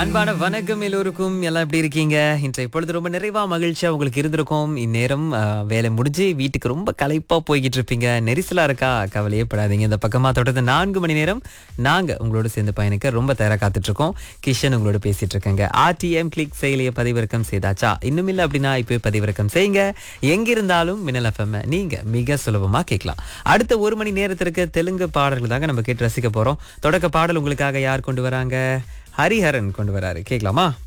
அன்பான வணக்கம் எல்லோருக்கும் எல்லாம் எப்படி இருக்கீங்க இன்றைய பொழுது ரொம்ப நிறைவா மகிழ்ச்சியா உங்களுக்கு இருந்திருக்கும் இந்நேரம் அஹ், வேலை முடிஞ்சு வீட்டுக்கு ரொம்ப களைப்பா போய்கிட்டு இருப்பீங்க நெரிசலா இருக்கா கவலையே படாதீங்க இந்த பக்கமா தொடர்ந்து நான்கு மணி நேரம் நாங்க உங்களோட சேர்ந்து பயணிக்க ரொம்ப தயாரா காத்துட்டு இருக்கோம் கிஷன் உங்களோட பேசிட்டு இருக்கேங்க ஆர்டிஎம் கிளிக் செயலியை பதிவிறக்கம் செய்தாச்சா இன்னும் இல்லை அப்படின்னா இப்போ பதிவிறக்கம் செய்யுங்க எங்க இருந்தாலும் மின்னல் எஃப்எம் நீங்க மிக சுலபமா கேட்கலாம் அடுத்த ஒரு மணி நேரத்திற்கு தெலுங்கு பாடல்கள் தாங்க நம்ம கேட்டு ரசிக்க போறோம் தொடக்க பாடல் உங்களுக்காக யார் கொண்டு வராங்க ஹரிஹரன் கொண்டு வராரு கேட்கலாமா